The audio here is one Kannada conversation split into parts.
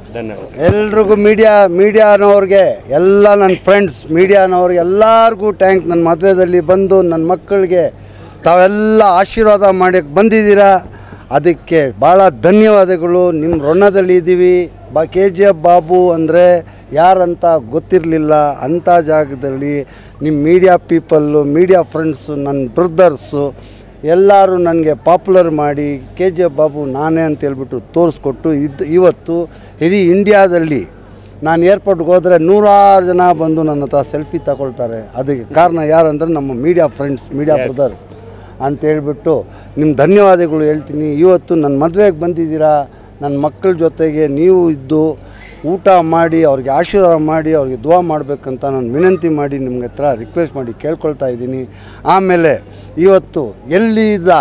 ಧನ್ಯವಾದ ಎಲ್ರಿಗೂ ಮೀಡಿಯಾ ಮೀಡಿಯಾನವ್ರಿಗೆ ಎಲ್ಲ ನನ್ನ ಫ್ರೆಂಡ್ಸ್ ಮೀಡಿಯಾನವ್ರಿಗೆ ಎಲ್ಲರಿಗೂ ಟ್ಯಾಂಕ್ ನನ್ನ ಮದುವೆದಲ್ಲಿ ಬಂದು ನನ್ನ ಮಕ್ಕಳಿಗೆ ತಾವೆಲ್ಲ ಆಶೀರ್ವಾದ ಮಾಡಕ್ಕೆ ಬಂದಿದ್ದೀರಾ ಅದಕ್ಕೆ ಭಾಳ ಧನ್ಯವಾದಗಳು ನಿಮ್ಮ ಋಣದಲ್ಲಿ ಇದ್ದೀವಿ ಬಾ ಕೆ ಜಿ ಎಫ್ ಬಾಬು ಅಂದರೆ ಯಾರಂತ ಗೊತ್ತಿರಲಿಲ್ಲ ಅಂಥ ಜಾಗದಲ್ಲಿ ನಿಮ್ಮ ಮೀಡಿಯಾ ಪೀಪಲ್ಲು ಮೀಡಿಯಾ ಫ್ರೆಂಡ್ಸು ನನ್ನ ಬ್ರದರ್ಸು ಎಲ್ಲರೂ ನನಗೆ ಪಾಪ್ಯುಲರ್ ಮಾಡಿ ಕೆ ಜಿ ಎಫ್ ಬಾಬು ನಾನೇ ಅಂತ ಹೇಳ್ಬಿಟ್ಟು ತೋರಿಸ್ಕೊಟ್ಟು ಇದು ಇವತ್ತು ಇಡೀ ಇಂಡಿಯಾದಲ್ಲಿ ನಾನು ಏರ್ಪೋರ್ಟ್ಗೆ ಹೋದರೆ ನೂರಾರು ಜನ ಬಂದು ನನ್ನ ಹತ್ರ ಸೆಲ್ಫಿ ತಗೊಳ್ತಾರೆ ಅದಕ್ಕೆ ಕಾರಣ ಯಾರಂದ್ರೆ ನಮ್ಮ ಮೀಡಿಯಾ ಫ್ರೆಂಡ್ಸ್ ಮೀಡಿಯಾ ಬ್ರದರ್ಸ್ ಅಂತ ಹೇಳ್ಬಿಟ್ಟು ನಿಮ್ಮ ಧನ್ಯವಾದಗಳು ಹೇಳ್ತೀನಿ ಇವತ್ತು ನನ್ನ ಮದುವೆಗೆ ಬಂದಿದ್ದೀರಾ ನನ್ನ ಮಕ್ಕಳ ಜೊತೆಗೆ ನೀವು ಇದ್ದು ಊಟ ಮಾಡಿ ಅವ್ರಿಗೆ ಆಶೀರ್ವಾದ ಮಾಡಿ ಅವ್ರಿಗೆ ದುವಾ ಮಾಡಬೇಕಂತ ನಾನು ವಿನಂತಿ ಮಾಡಿ ನಿಮ್ಗೆ ಹತ್ರ ರಿಕ್ವೆಸ್ಟ್ ಮಾಡಿ ಕೇಳ್ಕೊಳ್ತಾ ಇದ್ದೀನಿ ಆಮೇಲೆ ಇವತ್ತು ಎಲ್ಲಿದ್ದ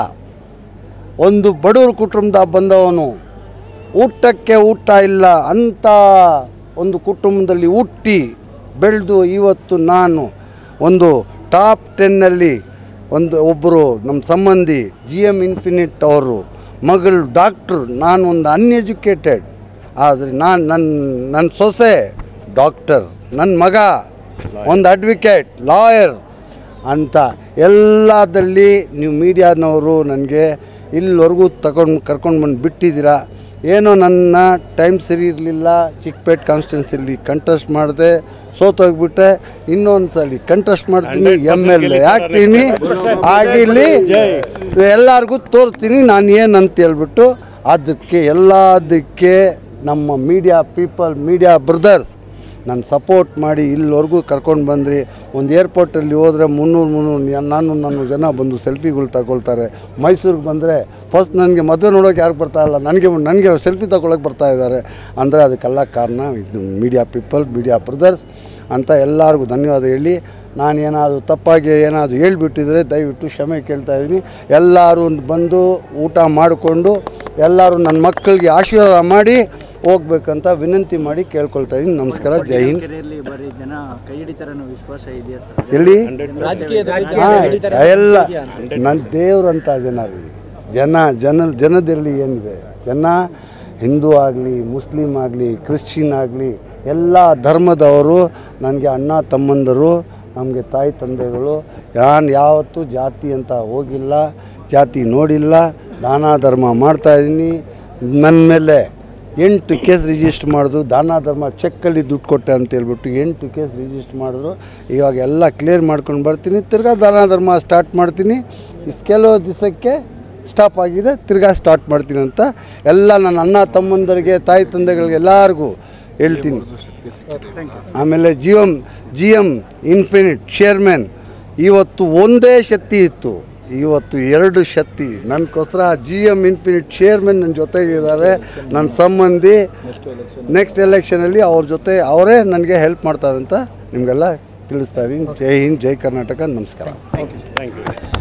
ಒಂದು ಬಡವ್ರ ಕುಟುಂಬದ ಬಂದವನು ಊಟಕ್ಕೆ ಊಟ ಇಲ್ಲ ಅಂಥ ಒಂದು ಕುಟುಂಬದಲ್ಲಿ ಹುಟ್ಟಿ ಬೆಳೆದು ಇವತ್ತು ನಾನು ಒಂದು ಟಾಪ್ ಟೆನ್ನಲ್ಲಿ ಒಂದು ಒಬ್ಬರು ನಮ್ಮ ಸಂಬಂಧಿ ಜಿ ಎಮ್ ಇನ್ಫಿನಿಟ್ ಅವರು ಮಗಳು ಡಾಕ್ಟ್ರು ನಾನು ಒಂದು ಅನ್ಎಜುಕೇಟೆಡ್ ಆದರೆ ನಾನು ನನ್ನ ನನ್ನ ಸೊಸೆ ಡಾಕ್ಟರ್ ನನ್ನ ಮಗ ಒಂದು ಅಡ್ವೊಕೇಟ್ ಲಾಯರ್ ಅಂತ ಎಲ್ಲದಲ್ಲಿ ನೀವು ಮೀಡಿಯಾನವರು ನನಗೆ ಇಲ್ಲಿವರೆಗೂ ತಗೊಂಡು ಕರ್ಕೊಂಡು ಬಂದು ಬಿಟ್ಟಿದ್ದೀರಾ ಏನೋ ನನ್ನ ಟೈಮ್ ಸರಿ ಇರಲಿಲ್ಲ ಚಿಕ್ಕಪೇಟ್ ಕಾನ್ಸ್ಟಿಟ್ಯೂನ್ಸಿಲಿ ಕಂಟೆಸ್ಟ್ ಮಾಡಿದೆ ಸೋತೋಗ್ಬಿಟ್ಟೆ ಇನ್ನೊಂದು ಸಲ ಕಂಟೆಸ್ಟ್ ಮಾಡ್ತೀನಿ ಎಮ್ ಎಲ್ ಎ ಆಗ್ತೀನಿ ಆಗಿಲ್ಲಿ ಎಲ್ಲರಿಗೂ ತೋರಿಸ್ತೀನಿ ನಾನು ಏನಂತ ಹೇಳ್ಬಿಟ್ಟು ಅದಕ್ಕೆ ಎಲ್ಲದಕ್ಕೆ ನಮ್ಮ ಮೀಡಿಯಾ ಪೀಪಲ್ ಮೀಡಿಯಾ ಬ್ರದರ್ಸ್ ನಾನು ಸಪೋರ್ಟ್ ಮಾಡಿ ಇಲ್ಲಿವರೆಗೂ ಕರ್ಕೊಂಡು ಬಂದ್ರಿ ಒಂದು ಏರ್ಪೋರ್ಟಲ್ಲಿ ಹೋದರೆ ಮುನ್ನೂರು ಮುನ್ನೂರು ನಾನು ನನ್ನ ಜನ ಬಂದು ಸೆಲ್ಫಿಗಳು ತಗೊಳ್ತಾರೆ ಮೈಸೂರಿಗೆ ಬಂದರೆ ಫಸ್ಟ್ ನನಗೆ ಮದುವೆ ನೋಡೋಕೆ ಯಾರು ಬರ್ತಾ ಇಲ್ಲ ನನಗೆ ನನಗೆ ಸೆಲ್ಫಿ ತಗೊಳಕ್ಕೆ ಬರ್ತಾ ಇದ್ದಾರೆ ಅಂದರೆ ಅದಕ್ಕೆಲ್ಲ ಕಾರಣ ಇದು ಮೀಡಿಯಾ ಪೀಪಲ್ ಮೀಡಿಯಾ ಬ್ರದರ್ಸ್ ಅಂತ ಎಲ್ಲರಿಗೂ ಧನ್ಯವಾದ ಹೇಳಿ ನಾನು ಏನಾದರೂ ತಪ್ಪಾಗಿ ಏನಾದರೂ ಹೇಳ್ಬಿಟ್ಟಿದ್ರೆ ದಯವಿಟ್ಟು ಕ್ಷಮೆ ಕೇಳ್ತಾ ಇದ್ದೀನಿ ಎಲ್ಲರೂ ಬಂದು ಊಟ ಮಾಡಿಕೊಂಡು ಎಲ್ಲರೂ ನನ್ನ ಮಕ್ಕಳಿಗೆ ಆಶೀರ್ವಾದ ಮಾಡಿ ಹೋಗ್ಬೇಕಂತ ವಿನಂತಿ ಮಾಡಿ ಕೇಳ್ಕೊಳ್ತಾ ಇದ್ದೀನಿ ನಮಸ್ಕಾರ ಜೈ ಹಿಂದ್ ಕೆರೆಯಲ್ಲಿ ಬರೀ ಜನ ಕೈ ಹಿಡಿತಾರೆ ಅನ್ನೋ ವಿಶ್ವಾಸ ಇದೆಯಾ ಸರ್ ಎಲ್ಲಿ ರಾಜಕೀಯದಲ್ಲಿ ಹಾ, ಎಲ್ಲ ನನ್ನ ದೇವ್ರಂತ ಜನ ರೀ ಜನ ಜನ ಜನದಲ್ಲಿ ಏನಿದೆ ಜನ ಹಿಂದೂ ಆಗಲಿ ಮುಸ್ಲಿಮ್ ಆಗಲಿ ಕ್ರಿಶ್ಚಿಯನ್ ಆಗಲಿ ಎಲ್ಲ ಧರ್ಮದವರು ನನಗೆ ಅಣ್ಣ ತಮ್ಮಂದರು ನಮಗೆ ತಾಯಿ ತಂದೆಗಳು ನಾನು ಯಾವತ್ತೂ ಜಾತಿ ಅಂತ ಹೋಗಿಲ್ಲ ಜಾತಿ ನೋಡಿಲ್ಲ ದಾನ ಧರ್ಮ ಮಾಡ್ತಾಯಿದ್ದೀನಿ ನನ್ನ ಮೇಲೆ ಎಂಟು ಕೇಸ್ ರಿಜಿಸ್ಟರ್ ಮಾಡಿದ್ರು ದಾನ ಧರ್ಮ ಚೆಕ್ಕಲ್ಲಿ ದುಡ್ಡು ಕೊಟ್ಟೆ ಅಂತ ಹೇಳ್ಬಿಟ್ಟು ಎಂಟು ಕೇಸ್ ರಿಜಿಸ್ಟರ್ ಮಾಡಿದ್ರು ಇವಾಗ ಎಲ್ಲ ಕ್ಲಿಯರ್ ಮಾಡ್ಕೊಂಡು ಬರ್ತೀನಿ ತಿರ್ಗಾ ದಾನ ಧರ್ಮ ಸ್ಟಾರ್ಟ್ ಮಾಡ್ತೀನಿ ಇಸ್ ಕೆಲವು ದಿವಸಕ್ಕೆ ಸ್ಟಾಪ್ ಆಗಿದೆ ತಿರ್ಗಾ ಸ್ಟಾರ್ಟ್ ಮಾಡ್ತೀನಿ ಅಂತ ಎಲ್ಲ ನನ್ನ ಅಣ್ಣ ತಮ್ಮಂದರಿಗೆ ತಾಯಿ ತಂದೆಗಳಿಗೆ ಎಲ್ಲರಿಗೂ ಹೇಳ್ತೀನಿ ಆಮೇಲೆ G M G M Infinite chairman ಇವತ್ತು ಒಂದೇ ಶಕ್ತಿ ಇತ್ತು ಇವತ್ತು ಎರಡು ಶಕ್ತಿ ನನಗೋಸ್ಕರ ಜಿ ಎಮ್ ಇನ್ಫಿನಿಟ್ ಚೇರ್ಮನ್ ನನ್ನ ಜೊತೆಗಿದ್ದಾರೆ ನನ್ನ ಸಂಬಂಧಿ ನೆಕ್ಸ್ಟ್ ಎಲೆಕ್ಷನಲ್ಲಿ ಅವ್ರ ಜೊತೆ ಅವರೇ ನನಗೆ ಹೆಲ್ಪ್ ಮಾಡ್ತಾರೆ ಅಂತ ನಿಮಗೆಲ್ಲ ತಿಳಿಸ್ತಾ ಇದ್ದೀನಿ ಜೈ ಹಿಂದ್ ಜೈ ಕರ್ನಾಟಕ ನಮಸ್ಕಾರ ಥ್ಯಾಂಕ್ ಯು